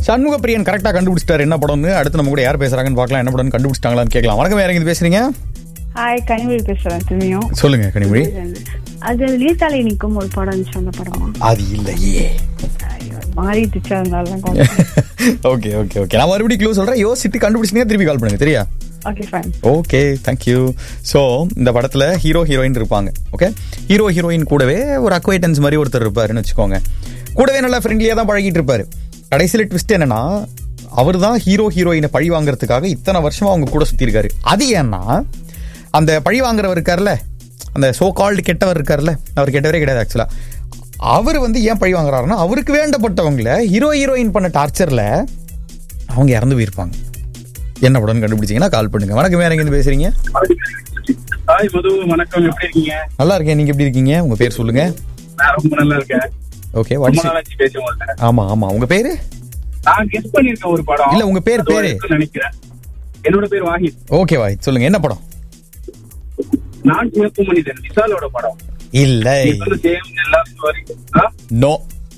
சண்முக பிரியன் கரெக்டாக கண்டுபிடிச்சிட்டாரு என்ன படம்னு அடுத்து நம்ம கூட யார் பேசுறாங்கன்னு பார்க்கலாம் என்ன படம்னு கண்டுபிடிச்சிட்டாங்களான்னு கேட்கலாம் வணக்கம் வேற எங்க பேசுறீங்க ஹாய் கனிமொழி பேசுறேன் திரும்பியும் சொல்லுங்க கனிமொழி அது நீர்த்தாலை நிற்கும் ஒரு படம் இருந்துச்சு அந்த படமா அது இல்லையே ஐயோ, மாறிடுச்சு அதனால தான் கால் ஓகே ஓகே ஓகே நான் மறுபடியும் க்ளூ சொல்றேன் யோசிச்சுட்டு கண்டுபிடிச்சிங்க திருப்பி கால் பண்ணுங்க சரியா okay fine okay thank you so இந்த படத்தில் ஹீரோ ஹீரோயின் இருப்பாங்க ஓகே ஹீரோ ஹீரோயின் கூடவே ஒரு அக்வைட்டன்ஸ் மாதிரி ஒருத்தர் இருப்பாருன்னு வச்சுக்கோங்க கூடவே நல்லா ஃப்ரெண்ட்லியாக தான் பழகிட்டு இருப்பாரு கடைசியில் ட்விஸ்ட் என்னன்னா அவர் தான் ஹீரோ ஹீரோயினை பழி வாங்குறதுக்காக இத்தனை வருஷமா அவங்க கூட சுற்றி இருக்காரு அது ஏன்னா அந்த பழி வாங்குறவர் இருக்கார்ல அந்த சோ கால்டு கெட்டவர் இருக்கார்ல அவர் கெட்டவரே கிடையாது ஆக்சுவலாக அவர் வந்து ஏன் பழி வாங்குறாருன்னா அவருக்கு வேண்டப்பட்டவங்கள ஹீரோ ஹீரோயின் பண்ண டார்ச்சரில் அவங்க இறந்து போயிருப்பாங்க என்ன படம்னு கண்டுபிடிச்சீங்கன்னா கால் பண்ணுங்க வணக்கம் வேற எங்கேருந்து பேசுறீங்க ஹாய் மது வணக்கம் எப்படி இருக்கீங்க நல்லா இருக்கேன் நீங்க எப்படி இருக்கீங்க உங்க பேர் சொல்லுங்க நான் ரொம்ப நல்லா இருக்கேன் ஓகே ரொம்ப வாட்ஸ் நாளாச்சு பேச உங்கள்ட்ட ஆமா ஆமா உங்க பேரு நான் கெஸ் பண்ணிருக்கேன் ஒரு படம் இல்ல, உங்க பேர் அது பேரு? இருக்குன்னு நினைக்கிறேன் என்னோட பேர் வாஹித் ஓகே வாய் சொல்லுங்க என்ன படம் நான் சிவப்பு மனிதன் விசாலோட படம் இல்ல இப்ப சேம் எல்லா ஸ்டோரி நோ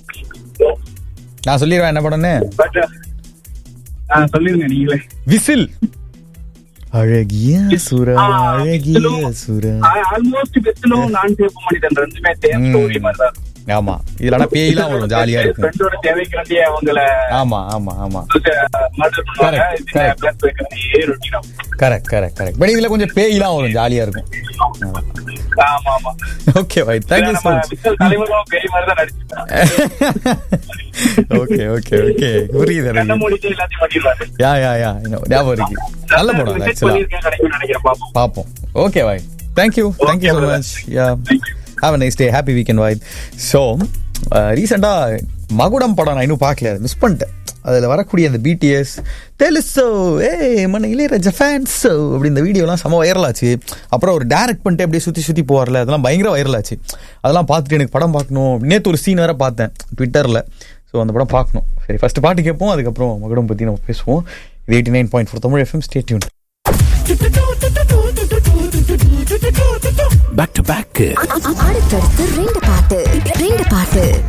நான் சொல்லிடுவேன் என்ன படம்னு பட் சொல்லிருங்க நீங்களே விசில் அழகிய சுரா அழகிய சுரா ஆல்மோஸ்ட் பெஸ்ட்லும் நான் சிவப்பு மனிதன் ரெண்டுமே சேம் ம். ஸ்டோரி மாதிரி தான் ஆமா இதுல ஆனா பேய்லாம் வரும் ஜாலியா இருக்கும் ஃப்ரெண்டோட தேவைக்கு வேண்டிய அவங்கள ஆமா ஆமா ஆமா மர்டர் பண்ணுவாங்க Correct, இதுல correct. பிளஸ் வைக்கிறதே ரொட்டீனா கரெக்ட் கரெக்ட் கரெக்ட் பட் இதுல கொஞ்சம் பேய்லாம் வரும் ஜாலியா இருக்கும் ஆமா ஆமா ஓகே பாய் தேங்க்யூ ஸோ நம்ம மச் விக்கல் தலைவரும் பெரிய மாதிரி தான் நடிச்சிருக்காங்க ஓகே ஓகே ஓகே புரியுது கண்ண எனக்கு மூடிட்டு எல்லாத்தையும் பண்ணிடுவாரு யா யா யா ஞாபகம் இருக்கு நல்ல படம் Visit ஆக்சுவலா பண்ணியிருக்கேன் கிடைக்கும்னு நினைக்கிறேன் பாப்போம் பார்ப்போம் okay bye thank you thank you so brother. Much yeah have a nice day happy weekend bye so ரீசெண்டாக மகுடம் படம் நான் இன்னும் பார்க்கல அதை மிஸ் பண்ணிட்டேன் அதில் வரக்கூடிய அந்த பிடிஎஸ் தெலுசோ ஏ மன இளையராஜா ஃபேன்ஸோ அப்படி இந்த வீடியோலாம் செம வைரல் ஆச்சு அப்புறம் ஒரு டேரக்ட் பண்ணிட்டு அப்படியே சுற்றி சுற்றி போவார்ல அதெல்லாம் பயங்கர வைரல் ஆச்சு அதெல்லாம் பார்த்துட்டு எனக்கு படம் பார்க்கணும் நேற்று ஒரு சீன் வேற பார்த்தேன் ட்விட்டரில் ஸோ அந்த படம் பார்க்கணும் சரி ஃபர்ஸ்ட் பாட்டு கேட்போம் அதுக்கப்புறம் மகுடம் பற்றி நம்ம பேசுவோம் இது eighty nine point four Tamil FM stay tuned back to back அடுத்தடுத்து ரெண்டு பாட்டு ரெண்டு பாட்டு